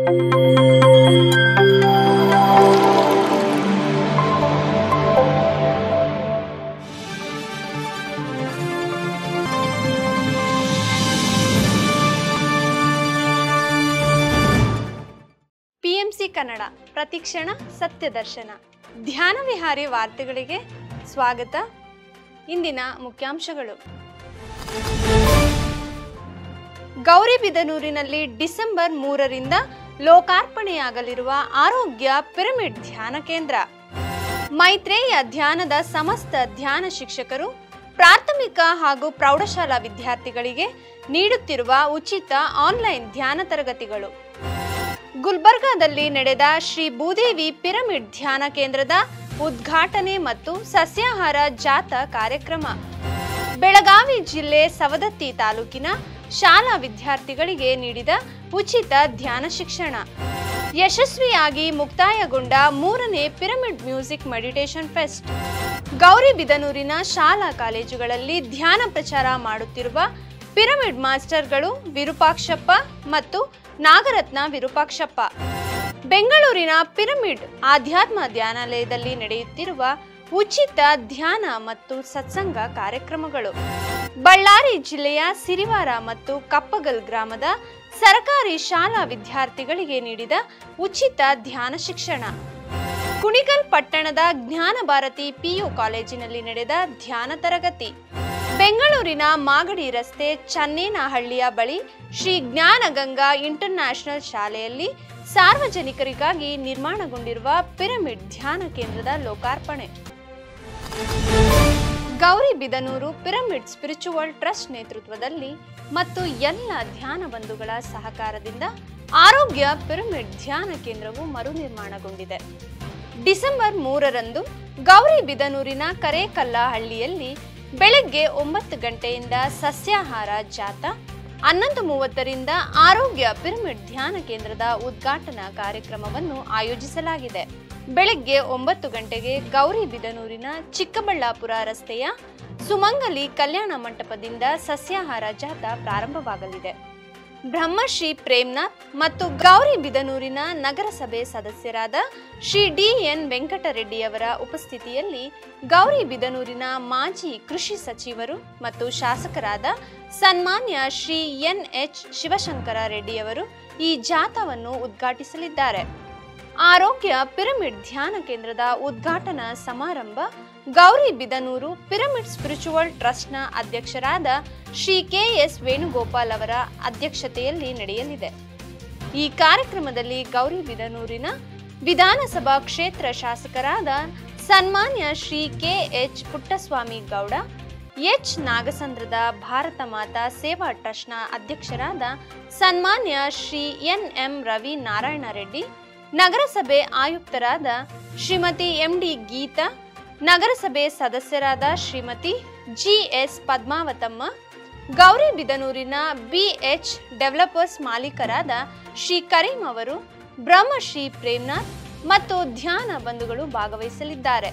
PMC Kannada ಪ್ರತಿಕ್ಷಣ ಸತ್ಯದರ್ಶನ ಧ್ಯಾನ ವಿಹಾರಿ ವಾರ್ತೆಗಳಿಗೆ ಸ್ವಾಗತ ಇಂದಿನ ಮುಖ್ಯಾಂಶಗಳು ಗೌರಿಬಿದನೂರಿನಲ್ಲಿ ಡಿಸೆಂಬರ್ ಮೂರರಿಂದ ಲೋಕಾರ್ಪಣೆಯಾಗಲಿರುವ ಆರೋಗ್ಯ ಪಿರಮಿಡ್ ಧ್ಯಾನ ಕೇಂದ್ರ ಮೈತ್ರೇಯ ಧ್ಯಾನದ ಸಮಸ್ತ ಧ್ಯಾನ ಶಿಕ್ಷಕರು ಪ್ರಾಥಮಿಕ ಹಾಗೂ ಪ್ರೌಢಶಾಲಾ ವಿದ್ಯಾರ್ಥಿಗಳಿಗೆ ನೀಡುತ್ತಿರುವ ಉಚಿತ ಆನ್ಲೈನ್ ಧ್ಯಾನ ತರಗತಿಗಳು ಗುಲ್ಬರ್ಗಾದಲ್ಲಿ ನಡೆದ ಶ್ರೀ ಭೂದೇವಿ ಪಿರಮಿಡ್ ಧ್ಯಾನ ಕೇಂದ್ರದ ಉದ್ಘಾಟನೆ ಮತ್ತು ಸಸ್ಯಾಹಾರ ಜಾಥಾ ಕಾರ್ಯಕ್ರಮ ಬೆಳಗಾವಿ ಜಿಲ್ಲೆ ಸವದತ್ತಿ ತಾಲೂಕಿನ ಶಾಲಾ ವಿದ್ಯಾರ್ಥಿಗಳಿಗೆ ನೀಡಿದ ಉಚಿತ ಧ್ಯಾನ ಶಿಕ್ಷಣ ಯಶಸ್ವಿಯಾಗಿ ಮುಕ್ತಾಯಗೊಂಡ ಮೂರನೇ ಪಿರಮಿಡ್ ಮ್ಯೂಸಿಕ್ ಮೆಡಿಟೇಷನ್ ಫೆಸ್ಟ್ ಗೌರಿಬಿದನೂರಿನ ಶಾಲಾ ಕಾಲೇಜುಗಳಲ್ಲಿ ಧ್ಯಾನ ಪ್ರಚಾರ ಮಾಡುತ್ತಿರುವ ಪಿರಮಿಡ್ ಮಾಸ್ಟರ್ಗಳು ವಿರೂಪಾಕ್ಷಪ್ಪ ಮತ್ತು ನಾಗರತ್ನ ವಿರೂಪಾಕ್ಷಪ್ಪ ಬೆಂಗಳೂರಿನ ಪಿರಮಿಡ್ ಆಧ್ಯಾತ್ಮ ಧ್ಯಾನಾಲಯದಲ್ಲಿ ನಡೆಯುತ್ತಿರುವ ಉಚಿತ ಧ್ಯಾನ ಮತ್ತು ಸತ್ಸಂಗ ಕಾರ್ಯಕ್ರಮಗಳು ಬಳ್ಳಾರಿ ಜಿಲ್ಲೆಯ ಸಿರಿವಾರ ಮತ್ತು ಕಪ್ಪಗಲ್ ಗ್ರಾಮದ ಸರ್ಕಾರಿ ಶಾಲಾ ವಿದ್ಯಾರ್ಥಿಗಳಿಗೆ ನೀಡಿದ ಉಚಿತ ಧ್ಯಾನ ಶಿಕ್ಷಣ ಕುಣಿಗಲ್ ಪಟ್ಟಣದ ಜ್ಞಾನ ಭಾರತಿ ಪಿಯು ಕಾಲೇಜಿನಲ್ಲಿ ನಡೆದ ಧ್ಯಾನ ತರಗತಿ ಬೆಂಗಳೂರಿನ ಮಾಗಡಿ ರಸ್ತೆ ಚನ್ನೇನಹಳ್ಳಿಯ ಬಳಿ ಶ್ರೀ ಜ್ಞಾನಗಂಗಾ ಇಂಟರ್ನ್ಯಾಷನಲ್ ಶಾಲೆಯಲ್ಲಿ ಸಾರ್ವಜನಿಕರಿಗಾಗಿ ನಿರ್ಮಾಣಗೊಂಡಿರುವ ಪಿರಮಿಡ್ ಧ್ಯಾನ ಕೇಂದ್ರದ ಲೋಕಾರ್ಪಣೆ ಗೌರಿಬಿದನೂರು ಪಿರಮಿಡ್ ಸ್ಪಿರಿಚುವಲ್ ಟ್ರಸ್ಟ್ ನೇತೃತ್ವದಲ್ಲಿ ಮತ್ತು ಎಲ್ಲ ಧ್ಯಾನ ಬಂಧುಗಳ ಸಹಕಾರದಿಂದ ಆರೋಗ್ಯ ಪಿರಮಿಡ್ ಧ್ಯಾನ ಕೇಂದ್ರವು ಮರುನಿರ್ಮಾಣಗೊಂಡಿದೆ ಡಿಸೆಂಬರ್ ಮೂರರಂದು ಗೌರಿಬಿದನೂರಿನ ಕರೇಕಲ್ಲಹಳ್ಳಿಯಲ್ಲಿ ಬೆಳಗ್ಗೆ ಒಂಬತ್ತು ಗಂಟೆಯಿಂದ ಸಸ್ಯಾಹಾರ ಜಾಥಾ ಹನ್ನೊಂದು ಮೂವತ್ತರಿಂದ ಆರೋಗ್ಯ ಪಿರಮಿಡ್ ಧ್ಯಾನ ಕೇಂದ್ರದ ಉದ್ಘಾಟನಾ ಕಾರ್ಯಕ್ರಮವನ್ನು ಆಯೋಜಿಸಲಾಗಿದೆ ಬೆಳಗ್ಗೆ ಒಂಬತ್ತು ಗಂಟೆಗೆ ಗೌರಿಬಿದನೂರಿನ ಚಿಕ್ಕಬಳ್ಳಾಪುರ ರಸ್ತೆಯ ಸುಮಂಗಲಿ ಕಲ್ಯಾಣ ಮಂಟಪದಿಂದ ಸಸ್ಯಾಹಾರ ಜಾಥಾ ಪ್ರಾರಂಭವಾಗಲಿದೆ ಬ್ರಹ್ಮಶ್ರೀ ಪ್ರೇಮ್ನಾಥ್ ಮತ್ತು ಗೌರಿಬಿದನೂರಿನ ನಗರಸಭೆ ಸದಸ್ಯರಾದ ಶ್ರೀ ಡಿ ಎನ್ ವೆಂಕಟರೆಡ್ಡಿಯವರ ಉಪಸ್ಥಿತಿಯಲ್ಲಿ ಗೌರಿಬಿದನೂರಿನ ಮಾಜಿ ಕೃಷಿ ಸಚಿವರು ಮತ್ತು ಶಾಸಕರಾದ ಸನ್ಮಾನ್ಯ ಶ್ರೀ ಎನ್ ಎಚ್ ಶಿವಶಂಕರ ರೆಡ್ಡಿಯವರು ಈ ಜಾಥಾವನ್ನು ಉದ್ಘಾಟಿಸಲಿದ್ದಾರೆ ಆರೋಗ್ಯ ಪಿರಮಿಡ್ ಧ್ಯಾನ ಕೇಂದ್ರದ ಉದ್ಘಾಟನಾ ಸಮಾರಂಭ ಗೌರಿಬಿದನೂರು ಪಿರಮಿಡ್ ಸ್ಪಿರಿಚುವಲ್ ಟ್ರಸ್ಟ್ನ ಅಧ್ಯಕ್ಷರಾದ ಶ್ರೀ ಕೆ ಎಸ್ ವೇಣುಗೋಪಾಲ್ ಅವರ ಅಧ್ಯಕ್ಷತೆಯಲ್ಲಿ ನಡೆಯಲಿದೆ ಈ ಕಾರ್ಯಕ್ರಮದಲ್ಲಿ ಗೌರಿಬಿದನೂರಿನ ವಿಧಾನಸಭಾ ಕ್ಷೇತ್ರ ಶಾಸಕರಾದ ಸನ್ಮಾನ್ಯ Shri K H Puttaswamy Gowda H ನಾಗಸಂದ್ರದ ಭಾರತ ಮಾತಾ ಸೇವಾ ಟ್ರಸ್ಟ್ನ ಅಧ್ಯಕ್ಷರಾದ ಸನ್ಮಾನ್ಯ ಶ್ರೀ ಎನ್ ಎಂ ರವಿ ನಾರಾಯಣ ರೆಡ್ಡಿ ನಗರಸಭೆ ಆಯುಕ್ತರಾದ ಶ್ರೀಮತಿ ಎಂ ಡಿ ಗೀತಾ ನಗರಸಭೆ ಸದಸ್ಯರಾದ ಶ್ರೀಮತಿ ಜಿ ಎಸ್ ಪದ್ಮಾವತಮ್ಮ ಗೌರಿಬಿದನೂರಿನ ಬಿಎಚ್ ಡೆವಲಪರ್ಸ್ ಮಾಲೀಕರಾದ ಶ್ರೀ ಕರೀಂ ಅವರು ಬ್ರಹ್ಮಶ್ರೀ ಪ್ರೇಮ್ನಾಥ್ ಮತ್ತು ಧ್ಯಾನ ಬಂಧುಗಳು ಭಾಗವಹಿಸಲಿದ್ದಾರೆ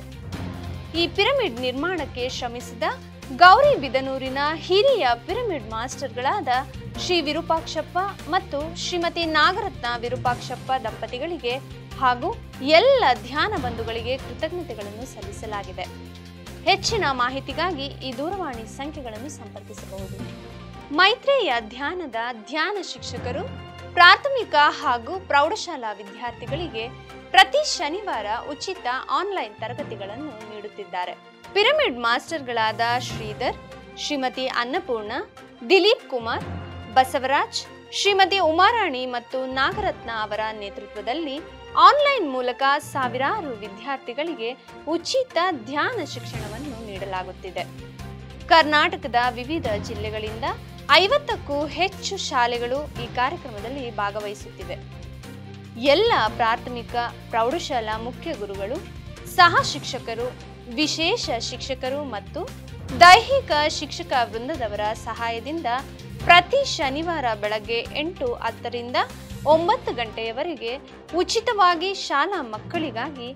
ಈ ಪಿರಮಿಡ್ ನಿರ್ಮಾಣಕ್ಕೆ ಶ್ರಮಿಸಿದ ಗೌರಿಬಿದನೂರಿನ ಹಿರಿಯ ಪಿರಮಿಡ್ ಮಾಸ್ಟರ್ಗಳಾದ ಶ್ರೀ ವಿರೂಪಾಕ್ಷಪ್ಪ ಮತ್ತು ಶ್ರೀಮತಿ ನಾಗರತ್ನ ವಿರೂಪಾಕ್ಷಪ್ಪ ದಂಪತಿಗಳಿಗೆ ಹಾಗೂ ಎಲ್ಲ ಧ್ಯಾನ ಬಂಧುಗಳಿಗೆ ಕೃತಜ್ಞತೆಗಳನ್ನು ಸಲ್ಲಿಸಲಾಗಿದೆ ಹೆಚ್ಚಿನ ಮಾಹಿತಿಗಾಗಿ ಈ ದೂರವಾಣಿ ಸಂಖ್ಯೆಗಳನ್ನು ಸಂಪರ್ಕಿಸಬಹುದು ಮೈತ್ರೇಯ ಧ್ಯಾನದ ಧ್ಯಾನ ಶಿಕ್ಷಕರು ಪ್ರಾಥಮಿಕ ಹಾಗೂ ಪ್ರೌಢಶಾಲಾ ವಿದ್ಯಾರ್ಥಿಗಳಿಗೆ ಪ್ರತಿ ಶನಿವಾರ ಉಚಿತ ಆನ್ಲೈನ್ ತರಗತಿಗಳನ್ನು ನೀಡುತ್ತಿದ್ದಾರೆ ಪಿರಮಿಡ್ ಮಾಸ್ಟರ್ಗಳಾದ ಶ್ರೀಧರ್ ಶ್ರೀಮತಿ ಅನ್ನಪೂರ್ಣ ದಿಲೀಪ್ ಕುಮಾರ್ ಬಸವರಾಜ್ ಶ್ರೀಮತಿ ಉಮಾರಾಣಿ ಮತ್ತು ನಾಗರತ್ನ ಅವರ ನೇತೃತ್ವದಲ್ಲಿ ಆನ್ಲೈನ್ ಮೂಲಕ ಸಾವಿರಾರು ವಿದ್ಯಾರ್ಥಿಗಳಿಗೆ ಉಚಿತ ಧ್ಯಾನ ಶಿಕ್ಷಣವನ್ನು ನೀಡಲಾಗುತ್ತಿದೆ ಕರ್ನಾಟಕದ ವಿವಿಧ ಜಿಲ್ಲೆಗಳಿಂದ ಐವತ್ತಕ್ಕೂ ಹೆಚ್ಚು ಶಾಲೆಗಳು ಈ ಕಾರ್ಯಕ್ರಮದಲ್ಲಿ ಭಾಗವಹಿಸುತ್ತಿವೆ ಎಲ್ಲ ಪ್ರಾಥಮಿಕ ಪ್ರೌಢಶಾಲಾ ಮುಖ್ಯ ಗುರುಗಳು ಸಹ ಶಿಕ್ಷಕರು ವಿಶೇಷ ಶಿಕ್ಷಕರು ಮತ್ತು ದೈಹಿಕ ಶಿಕ್ಷಕ ವೃಂದದವರ ಸಹಾಯದಿಂದ ಪ್ರತಿ ಶನಿವಾರ ಬೆಳಗ್ಗೆ ಎಂಟು ಹತ್ತರಿಂದ ಒಂಬತ್ತು ಗಂಟೆಯವರೆಗೆ ಉಚಿತವಾಗಿ ಶಾಲಾ ಮಕ್ಕಳಿಗಾಗಿ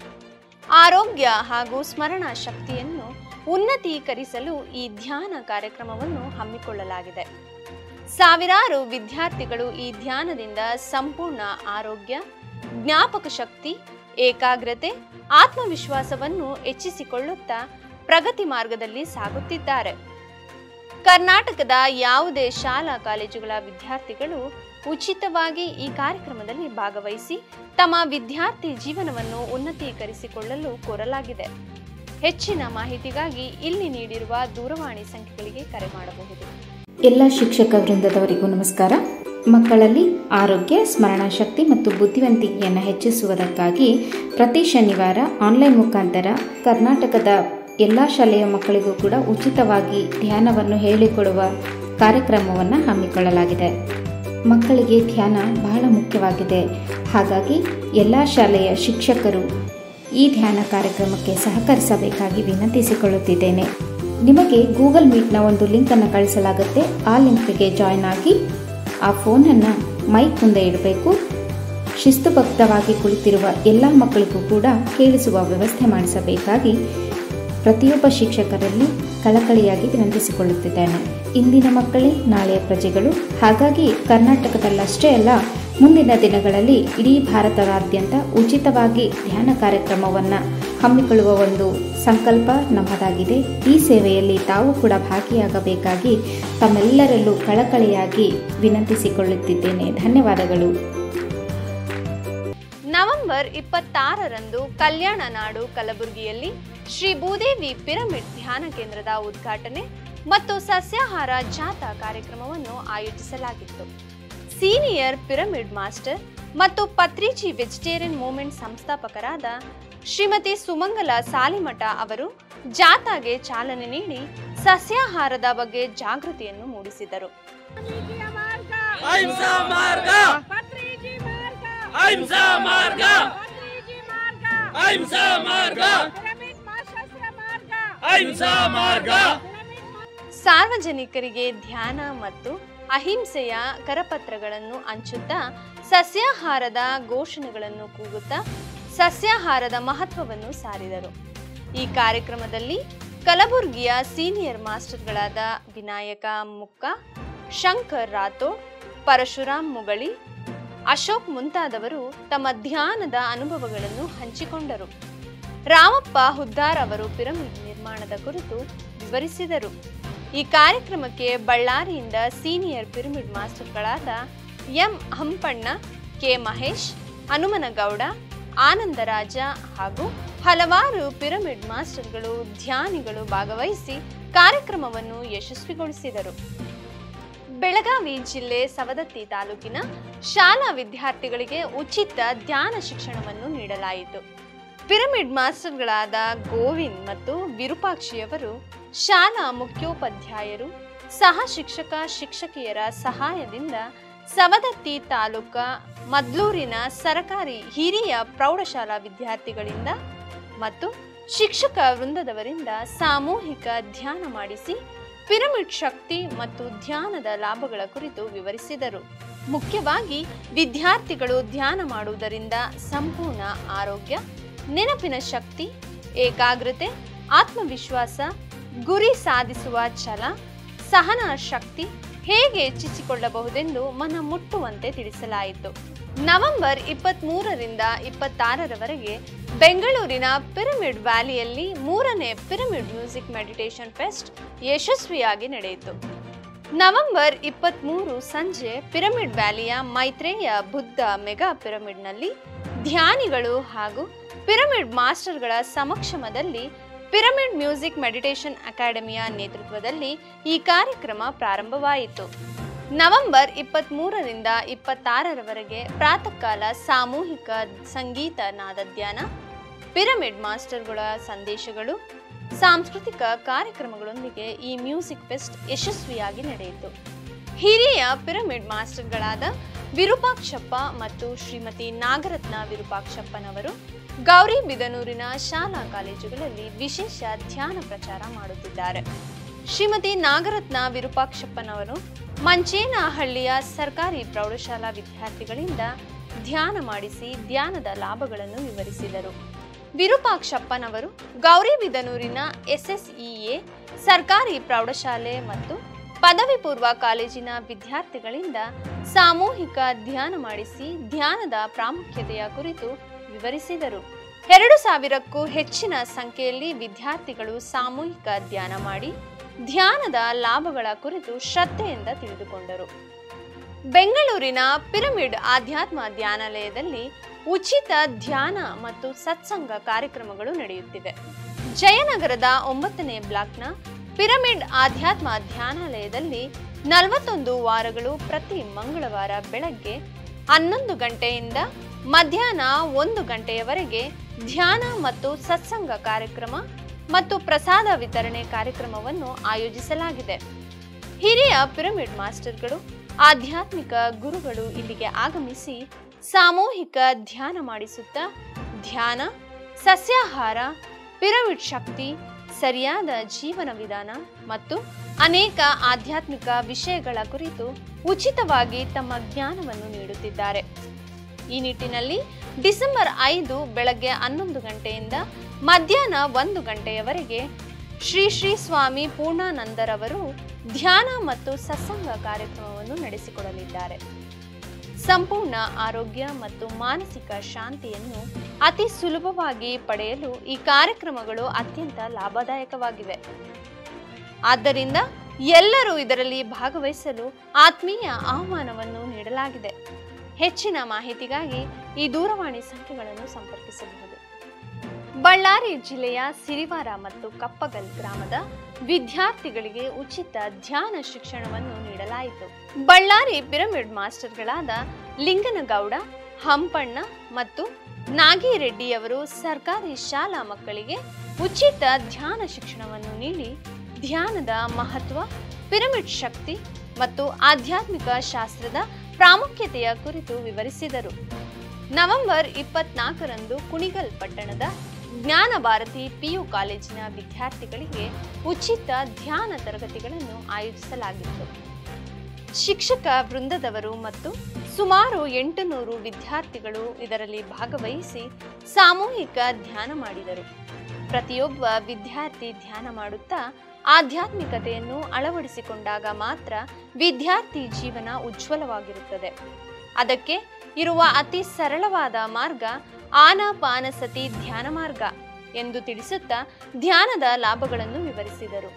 ಆರೋಗ್ಯ ಹಾಗೂ ಸ್ಮರಣಾ ಶಕ್ತಿಯನ್ನು ಉನ್ನತೀಕರಿಸಲು ಈ ಧ್ಯಾನ ಕಾರ್ಯಕ್ರಮವನ್ನು ಹಮ್ಮಿಕೊಳ್ಳಲಾಗಿದೆ ಸಾವಿರಾರು ವಿದ್ಯಾರ್ಥಿಗಳು ಈ ಧ್ಯಾನದಿಂದ ಸಂಪೂರ್ಣ ಆರೋಗ್ಯ ಜ್ಞಾಪಕ ಶಕ್ತಿ ಏಕಾಗ್ರತೆ ಆತ್ಮವಿಶ್ವಾಸವನ್ನು ಹೆಚ್ಚಿಸಿಕೊಳ್ಳುತ್ತಾ ಪ್ರಗತಿ ಮಾರ್ಗದಲ್ಲಿ ಸಾಗುತ್ತಿದ್ದಾರೆ ಕರ್ನಾಟಕದ ಯಾವುದೇ ಶಾಲಾ ಕಾಲೇಜುಗಳ ವಿದ್ಯಾರ್ಥಿಗಳು ಉಚಿತವಾಗಿ ಈ ಕಾರ್ಯಕ್ರಮದಲ್ಲಿ ಭಾಗವಹಿಸಿ ತಮ್ಮ ವಿದ್ಯಾರ್ಥಿ ಜೀವನವನ್ನು ಉನ್ನತೀಕರಿಸಿಕೊಳ್ಳಲು ಕೋರಲಾಗಿದೆ ಹೆಚ್ಚಿನ ಮಾಹಿತಿಗಾಗಿ ಇಲ್ಲಿ ನೀಡಿರುವ ದೂರವಾಣಿ ಸಂಖ್ಯೆಗಳಿಗೆ ಕರೆ ಮಾಡಬಹುದು ಎಲ್ಲ ಶಿಕ್ಷಕ ವೃಂದದವರಿಗೂ ನಮಸ್ಕಾರ ಮಕ್ಕಳಲ್ಲಿ ಆರೋಗ್ಯ ಸ್ಮರಣ ಶಕ್ತಿ ಮತ್ತು ಬುದ್ಧಿವಂತಿಕೆಯನ್ನು ಹೆಚ್ಚಿಸುವುದಕ್ಕಾಗಿ ಪ್ರತಿ ಶನಿವಾರ ಆನ್ಲೈನ್ ಮುಖಾಂತರ ಕರ್ನಾಟಕದ ಎಲ್ಲ ಶಾಲೆಯ ಮಕ್ಕಳಿಗೂ ಕೂಡ ಉಚಿತವಾಗಿ ಧ್ಯಾನವನ್ನು ಹೇಳಿಕೊಡುವ ಕಾರ್ಯಕ್ರಮವನ್ನು ಹಮ್ಮಿಕೊಳ್ಳಲಾಗಿದೆ ಮಕ್ಕಳಿಗೆ ಧ್ಯಾನ ಬಹಳ ಮುಖ್ಯವಾಗಿದೆ ಹಾಗಾಗಿ ಎಲ್ಲ ಶಾಲೆಯ ಶಿಕ್ಷಕರು ಈ ಧ್ಯಾನ ಕಾರ್ಯಕ್ರಮಕ್ಕೆ ಸಹಕರಿಸಬೇಕಾಗಿ ವಿನಂತಿಸಿಕೊಳ್ಳುತ್ತಿದ್ದೇನೆ ನಿಮಗೆ ಗೂಗಲ್ ಮೀಟ್ನ ಒಂದು ಲಿಂಕನ್ನು ಕಳಿಸಲಾಗುತ್ತೆ ಆ ಲಿಂಕ್ಗೆ ಜಾಯ್ನ್ ಆಗಿ ಆ ಫೋನನ್ನು ಮೈಕ್ ಮುಂದೆ ಇಡಬೇಕು ಶಿಸ್ತುಬದ್ಧವಾಗಿ ಕುಳಿತಿರುವ ಎಲ್ಲ ಮಕ್ಕಳಿಗೂ ಕೂಡ ಕೇಳಿಸುವ ವ್ಯವಸ್ಥೆ ಮಾಡಿಸಬೇಕಾಗಿ ಪ್ರತಿಯೊಬ್ಬ ಶಿಕ್ಷಕರಲ್ಲಿ ಕಳಕಳಿಯಾಗಿ ವಿನಂತಿಸಿಕೊಳ್ಳುತ್ತಿದ್ದೇನೆ ಇಂದಿನ ಮಕ್ಕಳೇ ನಾಳೆಯ ಪ್ರಜೆಗಳು ಹಾಗಾಗಿ ಕರ್ನಾಟಕದಲ್ಲಷ್ಟೇ ಅಲ್ಲ ಮುಂದಿನ ದಿನಗಳಲ್ಲಿ ಇಡೀ ಭಾರತದಾದ್ಯಂತ ಉಚಿತವಾಗಿ ಧ್ಯಾನ ಕಾರ್ಯಕ್ರಮವನ್ನು ಹಮ್ಮಿಕೊಳ್ಳುವ ಒಂದು ಸಂಕಲ್ಪ ನಮ್ಮದಾಗಿದೆ ಈ ಸೇವೆಯಲ್ಲಿ ತಾವು ಕೂಡ ಭಾಗಿಯಾಗಬೇಕಾಗಿ ತಮ್ಮೆಲ್ಲರಲ್ಲೂ ಕಳಕಳಿಯಾಗಿ ವಿನಂತಿಸಿಕೊಳ್ಳುತ್ತಿದ್ದೇನೆ ಧನ್ಯವಾದಗಳು ನವೆಂಬರ್ ಇಪ್ಪತ್ತಾರರಂದು ಕಲ್ಯಾಣ ನಾಡು ಕಲಬುರಗಿಯಲ್ಲಿ ಶ್ರೀ ಭೂದೇವಿ ಪಿರಮಿಡ್ ಧ್ಯಾನ ಕೇಂದ್ರದ ಉದ್ಘಾಟನೆ ಮತ್ತು ಸಸ್ಯಾಹಾರ ಜಾಥಾ ಕಾರ್ಯಕ್ರಮವನ್ನು ಆಯೋಜಿಸಲಾಗಿತ್ತು ಸೀನಿಯರ್ ಪಿರಮಿಡ್ ಮಾಸ್ಟರ್ ಮತ್ತು ಪತ್ರಿಚಿ ವೆಜಿಟೇರಿಯನ್ ಮೂವ್ಮೆಂಟ್ ಸಂಸ್ಥಾಪಕರಾದ ಶ್ರೀಮತಿ ಸುಮಂಗಲ ಸಾಲಿಮಠ ಅವರು ಜಾಥಾಗೆ ಚಾಲನೆ ನೀಡಿ ಸಸ್ಯಾಹಾರದ ಬಗ್ಗೆ ಜಾಗೃತಿಯನ್ನು ಮೂಡಿಸಿದರು ಪತ್ರಿಜಿಯ ಮಾರ್ಗ ಅಹಿಂಸಾ ಮಾರ್ಗ ಪತ್ರಿಜಿ ಮಾರ್ಗ ಅಹಿಂಸಾ ಮಾರ್ಗ ಪತ್ರಿಜಿ ಮಾರ್ಗ ಅಹಿಂಸಾ ಮಾರ್ಗ ಪಿರಮಿಡ್ ಮಾಶಸ್ತ್ರ ಮಾರ್ಗ ಅಹಿಂಸಾ ಮಾರ್ಗ ಪಿರಮಿಡ್ ಮಾ- ಸಾರ್ವಜನಿಕರಿಗೆ ಧ್ಯಾನ ಮತ್ತು ಅಹಿಂಸೆಯ ಕರಪತ್ರಗಳನ್ನು ಹಂಚುತ್ತಾ ಸಸ್ಯಾಹಾರದ ಘೋಷಣೆಗಳನ್ನು ಕೂಗುತ್ತಾ ಸಸ್ಯಾಹಾರದ ಮಹತ್ವವನ್ನು ಸಾರಿದರು ಈ ಕಾರ್ಯಕ್ರಮದಲ್ಲಿ ಕಲಬುರಗಿಯ ಸೀನಿಯರ್ ಮಾಸ್ಟರ್ಗಳಾದ ವಿನಾಯಕ ಮುಕ್ಕ ಶಂಕರ್ ರಾಥೋಡ್ ಪರಶುರಾಮ್ ಮುಗಳಿ ಅಶೋಕ್ ಮುಂತಾದವರು ತಮ್ಮ ಧ್ಯಾನದ ಅನುಭವಗಳನ್ನು ಹಂಚಿಕೊಂಡರು ರಾಮಪ್ಪ ಹುದ್ದಾರ್ ಅವರು ಪಿರಮಿಡ್ ನಿರ್ಮಾಣದ ಕುರಿತು ವಿವರಿಸಿದರು ಈ ಕಾರ್ಯಕ್ರಮಕ್ಕೆ ಬಳ್ಳಾರಿಯಿಂದ ಸೀನಿಯರ್ ಪಿರಮಿಡ್ ಮಾಸ್ಟರ್ಗಳಾದ ಎಂ ಹಂಪಣ್ಣ ಕೆ ಮಹೇಶ್ ಹನುಮನಗೌಡ ಆನಂದರಾಜ ಹಾಗೂ ಹಲವಾರು ಪಿರಮಿಡ್ ಮಾಸ್ಟರ್ಗಳು ಧ್ಯಾನಿಗಳು ಭಾಗವಹಿಸಿ ಕಾರ್ಯಕ್ರಮವನ್ನು ಯಶಸ್ವಿಗೊಳಿಸಿದರು ಬೆಳಗಾವಿ ಜಿಲ್ಲೆ ಸವದತ್ತಿ ತಾಲೂಕಿನ ಶಾಲಾ ವಿದ್ಯಾರ್ಥಿಗಳಿಗೆ ಉಚಿತ ಧ್ಯಾನ ಶಿಕ್ಷಣವನ್ನು ನೀಡಲಾಯಿತು ಪಿರಮಿಡ್ ಮಾಸ್ಟರ್ಗಳಾದ ಗೋವಿಂದ್ ಮತ್ತು ವಿರೂಪಾಕ್ಷಿಯವರು ಶಾಲಾ ಮುಖ್ಯೋಪಾಧ್ಯಾಯರು ಸಹ ಶಿಕ್ಷಕ ಶಿಕ್ಷಕಿಯರ ಸಹಾಯದಿಂದ ಸವದತ್ತಿ ತಾಲೂಕ ಮದ್ಲೂರಿನ ಸರಕಾರಿ ಹಿರಿಯ ಪ್ರೌಢಶಾಲಾ ವಿದ್ಯಾರ್ಥಿಗಳಿಂದ ಮತ್ತು ಶಿಕ್ಷಕ ವೃಂದದವರಿಂದ ಸಾಮೂಹಿಕ ಧ್ಯಾನ ಮಾಡಿಸಿ ಪಿರಮಿಡ್ ಶಕ್ತಿ ಮತ್ತು ಧ್ಯಾನದ ಲಾಭಗಳ ಕುರಿತು ವಿವರಿಸಿದರು ಮುಖ್ಯವಾಗಿ ವಿದ್ಯಾರ್ಥಿಗಳು ಧ್ಯಾನ ಮಾಡುವುದರಿಂದ ಸಂಪೂರ್ಣ ಆರೋಗ್ಯ ನೆನಪಿನ ಶಕ್ತಿ ಏಕಾಗ್ರತೆ ಆತ್ಮವಿಶ್ವಾಸ ಗುರಿ ಸಾಧಿಸುವ ಛಲ ಸಹನ ಶಕ್ತಿ ಹೇಗೆ ಹೆಚ್ಚಿಸಿಕೊಳ್ಳಬಹುದೆಂದು ಮನ ಮುಟ್ಟುವಂತೆ ತಿಳಿಸಲಾಯಿತು ನವೆಂಬರ್ ಇಪ್ಪತ್ತ್ ಮೂರರಿಂದ ಇಪ್ಪತ್ತಾರರವರೆಗೆ ಬೆಂಗಳೂರಿನ ಪಿರಮಿಡ್ ವ್ಯಾಲಿಯಲ್ಲಿ ಮೂರನೇ ಪಿರಮಿಡ್ ಮ್ಯೂಸಿಕ್ ಮೆಡಿಟೇಷನ್ ಫೆಸ್ಟ್ ಯಶಸ್ವಿಯಾಗಿ ನಡೆಯಿತು ನವೆಂಬರ್ ಇಪ್ಪತ್ತ್ಮೂರು ಸಂಜೆ ಪಿರಮಿಡ್ ವ್ಯಾಲಿಯ ಮೈತ್ರೇಯ ಬುದ್ಧ ಮೆಗಾ ಪಿರಮಿಡ್ನಲ್ಲಿ ಧ್ಯಾನಿಗಳು ಹಾಗೂ ಪಿರಮಿಡ್ ಮಾಸ್ಟರ್ಗಳ ಸಮಕ್ಷಮದಲ್ಲಿ ಪಿರಮಿಡ್ ಮ್ಯೂಸಿಕ್ ಮೆಡಿಟೇಷನ್ ಅಕಾಡೆಮಿಯ ನೇತೃತ್ವದಲ್ಲಿ ಈ ಕಾರ್ಯಕ್ರಮ ಪ್ರಾರಂಭವಾಯಿತು ನವೆಂಬರ್ ಇಪ್ಪತ್ತ್ಮೂರರಿಂದ ಇಪ್ಪತ್ತಾರರವರೆಗೆ ಪ್ರಾತಃ ಕಾಲ ಸಾಮೂಹಿಕ ಸಂಗೀತ ನಾದಧ್ಯಾನ ಪಿರಮಿಡ್ ಮಾಸ್ಟರ್ಗಳ ಸಂದೇಶಗಳು ಸಾಂಸ್ಕೃತಿಕ ಕಾರ್ಯಕ್ರಮಗಳೊಂದಿಗೆ ಈ ಮ್ಯೂಸಿಕ್ ಫೆಸ್ಟ್ ಯಶಸ್ವಿಯಾಗಿ ನಡೆಯಿತು ಹಿರಿಯ ಪಿರಮಿಡ್ ಮಾಸ್ಟರ್ಗಳಾದ ವಿರೂಪಾಕ್ಷಪ್ಪ ಮತ್ತು ಶ್ರೀಮತಿ ನಾಗರತ್ನ ವಿರೂಪಾಕ್ಷಪ್ಪನವರು ಗೌರಿಬಿದನೂರಿನ ಶಾಲಾ ಕಾಲೇಜುಗಳಲ್ಲಿ ವಿಶೇಷ ಧ್ಯಾನ ಪ್ರಚಾರ ಮಾಡುತ್ತಿದ್ದಾರೆ ಶ್ರೀಮತಿ ನಾಗರತ್ನ ವಿರೂಪಾಕ್ಷಪ್ಪನವರು ಮಂಚೇನಹಳ್ಳಿಯ ಸರ್ಕಾರಿ ಪ್ರೌಢಶಾಲಾ ವಿದ್ಯಾರ್ಥಿಗಳಿಂದ ಧ್ಯಾನ ಮಾಡಿಸಿ ಧ್ಯಾನದ ಲಾಭಗಳನ್ನು ವಿವರಿಸಿದರು ವಿರೂಪಾಕ್ಷಪ್ಪನವರು ಗೌರಿಬಿದನೂರಿನ ಎಸ್ಎಸ್ಇಎ ಸರ್ಕಾರಿ ಪ್ರೌಢಶಾಲೆ ಮತ್ತು ಪದವಿ ಪೂರ್ವ ಕಾಲೇಜಿನ ವಿದ್ಯಾರ್ಥಿಗಳಿಂದ ಸಾಮೂಹಿಕ ಧ್ಯಾನ ಮಾಡಿಸಿ ಧ್ಯಾನದ ಪ್ರಾಮುಖ್ಯತೆಯ ಕುರಿತು ವಿವರಿಸಿದರು ಎರಡು ಸಾವಿರಕ್ಕೂ ಹೆಚ್ಚಿನ ಸಂಖ್ಯೆಯಲ್ಲಿ ವಿದ್ಯಾರ್ಥಿಗಳು ಸಾಮೂಹಿಕ ಧ್ಯಾನ ಮಾಡಿ ಧ್ಯಾನದ ಲಾಭಗಳ ಕುರಿತು ಶ್ರದ್ಧೆಯಿಂದ ತಿಳಿದುಕೊಂಡರು ಬೆಂಗಳೂರಿನ ಪಿರಮಿಡ್ ಆಧ್ಯಾತ್ಮ ಧ್ಯಾನಾಲಯದಲ್ಲಿ ಉಚಿತ ಧ್ಯಾನ ಮತ್ತು ಸತ್ಸಂಗ ಕಾರ್ಯಕ್ರಮಗಳು ನಡೆಯುತ್ತಿವೆ ಜಯನಗರದ ಒಂಬತ್ತನೇ ಬ್ಲಾಕ್ನ ಪಿರಮಿಡ್ ಆಧ್ಯಾತ್ಮ ಧ್ಯಾನಾಲಯದಲ್ಲಿ ನಲವತ್ತೊಂದು ವಾರಗಳು ಪ್ರತಿ ಮಂಗಳವಾರ ಬೆಳಗ್ಗೆ ಹನ್ನೊಂದು ಗಂಟೆಯಿಂದ ಮಧ್ಯಾಹ್ನ ಒಂದು ಗಂಟೆಯವರೆಗೆ ಧ್ಯಾನ ಮತ್ತು ಸತ್ಸಂಗ ಕಾರ್ಯಕ್ರಮ ಮತ್ತು ಪ್ರಸಾದ ವಿತರಣೆ ಕಾರ್ಯಕ್ರಮವನ್ನು ಆಯೋಜಿಸಲಾಗಿದೆ ಹಿರಿಯ ಪಿರಮಿಡ್ ಮಾಸ್ಟರ್ಗಳು ಆಧ್ಯಾತ್ಮಿಕ ಗುರುಗಳು ಇಲ್ಲಿಗೆ ಆಗಮಿಸಿ ಸಾಮೂಹಿಕ ಧ್ಯಾನ ಮಾಡಿಸುತ್ತಾ ಧ್ಯಾನ ಸಸ್ಯಾಹಾರ ಪಿರಮಿಡ್ ಶಕ್ತಿ ಸರಿಯಾದ ಜೀವನ ವಿಧಾನ ಮತ್ತು ಅನೇಕ ಆಧ್ಯಾತ್ಮಿಕ ವಿಷಯಗಳ ಕುರಿತು ಉಚಿತವಾಗಿ ತಮ್ಮ ಜ್ಞಾನವನ್ನು ನೀಡುತ್ತಿದ್ದಾರೆ ಈ ನಿಟ್ಟಿನಲ್ಲಿ ಡಿಸೆಂಬರ್ ಐದು ಬೆಳಗ್ಗೆ ಹನ್ನೊಂದು ಗಂಟೆಯಿಂದ ಮಧ್ಯಾಹ್ನ ಒಂದು ಗಂಟೆಯವರೆಗೆ ಶ್ರೀ ಶ್ರೀ ಸ್ವಾಮಿ ಪೂರ್ಣಾನಂದರವರು ಧ್ಯಾನ ಮತ್ತು ಸತ್ಸಂಗ ಕಾರ್ಯಕ್ರಮವನ್ನು ನಡೆಸಿಕೊಡಲಿದ್ದಾರೆ ಸಂಪೂರ್ಣ ಆರೋಗ್ಯ ಮತ್ತು ಮಾನಸಿಕ ಶಾಂತಿಯನ್ನು ಅತಿ ಸುಲಭವಾಗಿ ಪಡೆಯಲು ಈ ಕಾರ್ಯಕ್ರಮಗಳು ಅತ್ಯಂತ ಲಾಭದಾಯಕವಾಗಿವೆ ಆದ್ದರಿಂದ ಎಲ್ಲರೂ ಇದರಲ್ಲಿ ಭಾಗವಹಿಸಲು ಆತ್ಮೀಯ ಆಹ್ವಾನವನ್ನು ನೀಡಲಾಗಿದೆ ಹೆಚ್ಚಿನ ಮಾಹಿತಿಗಾಗಿ ಈ ದೂರವಾಣಿ ಸಂಖ್ಯೆಗಳನ್ನು ಸಂಪರ್ಕಿಸಬಹುದು ಬಳ್ಳಾರಿ ಜಿಲ್ಲೆಯ ಸಿರಿವಾರ ಮತ್ತು ಕಪ್ಪಗಲ್ ಗ್ರಾಮದ ವಿದ್ಯಾರ್ಥಿಗಳಿಗೆ ಉಚಿತ ಧ್ಯಾನ ಶಿಕ್ಷಣವನ್ನು ನೀಡಲಾಯಿತು ಬಳ್ಳಾರಿ ಪಿರಮಿಡ್ ಮಾಸ್ಟರ್ಗಳಾದ ಲಿಂಗನಗೌಡ ಹಂಪಣ್ಣ ಮತ್ತು ನಾಗಿರೆಡ್ಡಿಯವರು ಸರ್ಕಾರಿ ಶಾಲಾ ಮಕ್ಕಳಿಗೆ ಉಚಿತ ಧ್ಯಾನ ಶಿಕ್ಷಣವನ್ನು ನೀಡಿ ಧ್ಯಾನದ ಮಹತ್ವ ಪಿರಮಿಡ್ ಶಕ್ತಿ ಮತ್ತು ಆಧ್ಯಾತ್ಮಿಕ ಶಾಸ್ತ್ರದ ಪ್ರಾಮುಖ್ಯತೆಯ ಕುರಿತು ವಿವರಿಸಿದರು ನವೆಂಬರ್ ಇಪ್ಪತ್ನಾಲ್ಕರಂದು ಕುಣಿಗಲ್ ಪಟ್ಟಣದ ಜ್ಞಾನ ಭಾರತಿ ಪಿಯು ಕಾಲೇಜಿನ ವಿದ್ಯಾರ್ಥಿಗಳಿಗೆ ಉಚಿತ ಧ್ಯಾನ ತರಗತಿಗಳನ್ನು ಆಯೋಜಿಸಲಾಗಿತ್ತು ಶಿಕ್ಷಕ ವೃಂದದವರು ಮತ್ತು ಸುಮಾರು ಎಂಟು ನೂರು ವಿದ್ಯಾರ್ಥಿಗಳು ಇದರಲ್ಲಿ ಭಾಗವಹಿಸಿ ಸಾಮೂಹಿಕ ಧ್ಯಾನ ಮಾಡಿದರು ಪ್ರತಿಯೊಬ್ಬ ವಿದ್ಯಾರ್ಥಿ ಧ್ಯಾನ ಮಾಡುತ್ತಾ ಆಧ್ಯಾತ್ಮಿಕತೆಯನ್ನು ಅಳವಡಿಸಿಕೊಂಡಾಗ ಮಾತ್ರ ವಿದ್ಯಾರ್ಥಿ ಜೀವನ ಉಜ್ವಲವಾಗಿರುತ್ತದೆ ಅದಕ್ಕೆ ಇರುವ ಅತಿ ಸರಳವಾದ ಮಾರ್ಗ ಆನಾಪಾನಸತಿ ಧ್ಯಾನ ಮಾರ್ಗ ಎಂದು ತಿಳಿಸುತ್ತಾ ಧ್ಯಾನದ ಲಾಭಗಳನ್ನು ವಿವರಿಸಿದರು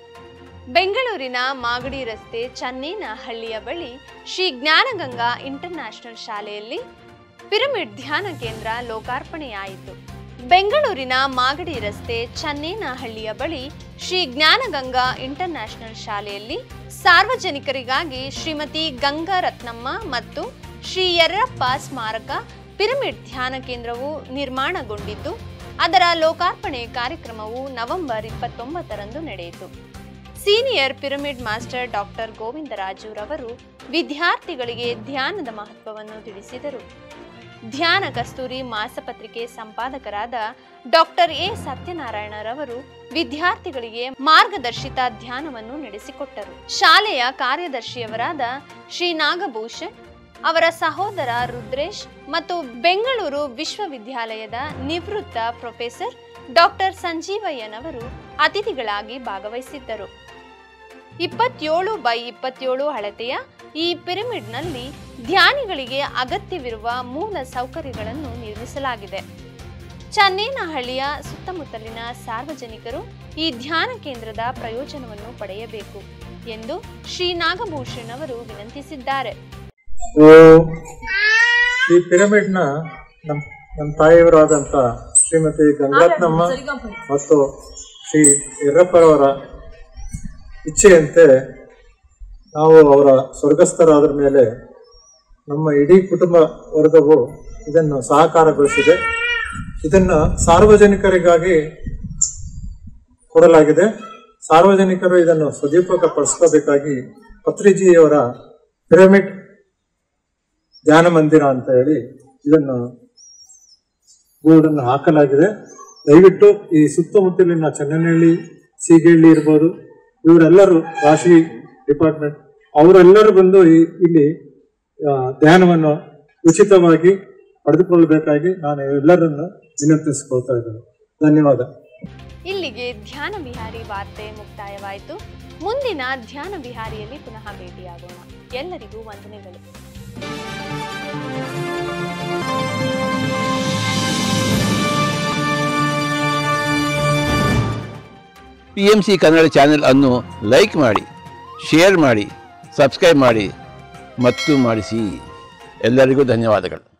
ಬೆಂಗಳೂರಿನ ಮಾಗಡಿ ರಸ್ತೆ ಚನ್ನೇನಹಳ್ಳಿಯ ಬಳಿ ಶ್ರೀ ಜ್ಞಾನಗಂಗಾ ಇಂಟರ್ನ್ಯಾಷನಲ್ ಶಾಲೆಯಲ್ಲಿ ಪಿರಮಿಡ್ ಧ್ಯಾನ ಕೇಂದ್ರ ಲೋಕಾರ್ಪಣೆಯಾಯಿತು ಬೆಂಗಳೂರಿನ ಮಾಗಡಿ ರಸ್ತೆ ಚನ್ನೇನಹಳ್ಳಿಯ ಬಳಿ ಶ್ರೀ ಜ್ಞಾನಗಂಗಾ ಇಂಟರ್ನ್ಯಾಷನಲ್ ಶಾಲೆಯಲ್ಲಿ ಸಾರ್ವಜನಿಕರಿಗಾಗಿ ಶ್ರೀಮತಿ ಗಂಗಾ ರತ್ನಮ್ಮ ಮತ್ತು ಶ್ರೀ ಯರ್ರಪ್ಪ ಸ್ಮಾರಕ ಪಿರಮಿಡ್ ಧ್ಯಾನ ಕೇಂದ್ರವು ನಿರ್ಮಾಣಗೊಂಡಿದ್ದು ಅದರ ಲೋಕಾರ್ಪಣೆ ಕಾರ್ಯಕ್ರಮವು ನವೆಂಬರ್ ಇಪ್ಪತ್ತೊಂಬತ್ತರಂದು ನಡೆಯಿತು ಸೀನಿಯರ್ ಪಿರಮಿಡ್ ಮಾಸ್ಟರ್ ಡಾಕ್ಟರ್ ಗೋವಿಂದರಾಜುರವರು ವಿದ್ಯಾರ್ಥಿಗಳಿಗೆ ಧ್ಯಾನದ ಮಹತ್ವವನ್ನು ತಿಳಿಸಿದರು ಧ್ಯಾನ ಕಸ್ತೂರಿ ಮಾಸಪತ್ರಿಕೆ ಸಂಪಾದಕರಾದ ಡಾಕ್ಟರ್ ಎ ಸತ್ಯನಾರಾಯಣರವರು ವಿದ್ಯಾರ್ಥಿಗಳಿಗೆ ಮಾರ್ಗದರ್ಶಿತ ಧ್ಯಾನವನ್ನು ನಡೆಸಿಕೊಟ್ಟರು ಶಾಲೆಯ ಕಾರ್ಯದರ್ಶಿಯವರಾದ ಶ್ರೀ ನಾಗಭೂಷಣ್ ಅವರ ಸಹೋದರ ರುದ್ರೇಶ್ ಮತ್ತು ಬೆಂಗಳೂರು ವಿಶ್ವವಿದ್ಯಾಲಯದ ನಿವೃತ್ತ ಪ್ರೊಫೆಸರ್ ಡಾಕ್ಟರ್ ಸಂಜೀವಯ್ಯನವರು ಅತಿಥಿಗಳಾಗಿ ಭಾಗವಹಿಸಿದ್ದರು ಇಪ್ಪತ್ತೇಳು ಬೈ ಇಪ್ಪತ್ತೇಳು ಅಳತೆಯ ಈ ಪಿರಮಿಡ್ನಲ್ಲಿ ಧ್ಯಾನಿಗಳಿಗೆ ಅಗತ್ಯವಿರುವ ಮೂಲ ಸೌಕರ್ಯಗಳನ್ನು ನಿರ್ಮಿಸಲಾಗಿದೆ ಚನ್ನೇನಹಳ್ಳಿಯ ಸುತ್ತಮುತ್ತಲಿನ ಸಾರ್ವಜನಿಕರು ಈ ಧ್ಯಾನ ಕೇಂದ್ರದ ಪ್ರಯೋಜನವನ್ನು ಪಡೆಯಬೇಕು ಎಂದು ಶ್ರೀ ನಾಗಭೂಷಣ್ ಅವರು ವಿನಂತಿಸಿದ್ದಾರೆ ಓ ಈ ಪಿರಮಿಡ್ ನ ನಮ್ ನಮ್ಮ ತಾಯಿಯವರಾದಂತ ಶ್ರೀಮತಿ ಗಂಗಾತ್ನಮ್ಮ ಮತ್ತು ಶ್ರೀ ಯರ್ರಪ್ಪರವರ ಇಚ್ಛೆಯಂತೆ ನಾವು ಅವರ ಸ್ವರ್ಗಸ್ಥರಾದ ಮೇಲೆ ನಮ್ಮ ಇಡೀ ಕುಟುಂಬ ವರ್ಗವು ಇದನ್ನು ಸಹಕಾರಗೊಳಿಸಿದೆ ಇದನ್ನು ಸಾರ್ವಜನಿಕರಿಗಾಗಿ ಕೊಡಲಾಗಿದೆ ಸಾರ್ವಜನಿಕರು ಇದನ್ನು ಸದುಪಯೋಗ ಪಡಿಸ್ಕೋಬೇಕಾಗಿ ಪತ್ರಿಜಿಯವರ ಪಿರಮಿಡ್ ಧ್ಯಾನ ಮಂದಿರ ಅಂತ ಹೇಳಿ ಇದನ್ನು ಬೋರ್ಡನ್ನು ಹಾಕಲಾಗಿದೆ ದಯವಿಟ್ಟು ಈ ಸುತ್ತಮುತ್ತಲಿನ ಚನ್ನನಹಳ್ಳಿ ಸೀಗಳ್ಳಿ ಇರ್ಬೋದು ಇವರೆಲ್ಲರೂ ರಾಶಿ ಡಿಪಾರ್ಟ್ಮೆಂಟ್ ಅವರೆಲ್ಲರೂ ಬಂದು ಈ- ಇಲ್ಲಿ ಆ, ಧ್ಯಾನವನ್ನು ಉಚಿತವಾಗಿ ಪಡೆದುಕೊಳ್ಳಬೇಕಾಗಿ ನಾನು ಎಲ್ಲರನ್ನು ವಿನಂತಿಸಿಕೊಳ್ತಾ ಇದ್ದೇನೆ ಧನ್ಯವಾದ ಇಲ್ಲಿಗೆ ಧ್ಯಾನ ವಿಹಾರಿ ವಾರ್ತೆ ಮುಕ್ತಾಯವಾಯಿತು ಮುಂದಿನ ಧ್ಯಾನ ವಿಹಾರಿಯಲ್ಲಿ ಪುನಃ ಭೇಟಿಯಾಗೋಣ ಎಲ್ಲರಿಗೂ ವಂದನೆಗಳು P M C Kannada channel ಅನ್ನು ಲೈಕ್ ಮಾಡಿ ಶೇರ್ ಮಾಡಿ ಸಬ್ಸ್ಕ್ರೈಬ್ ಮಾಡಿ ಮತ್ತು ಮಾಡಿಸಿ ಎಲ್ಲರಿಗೂ ಧನ್ಯವಾದಗಳು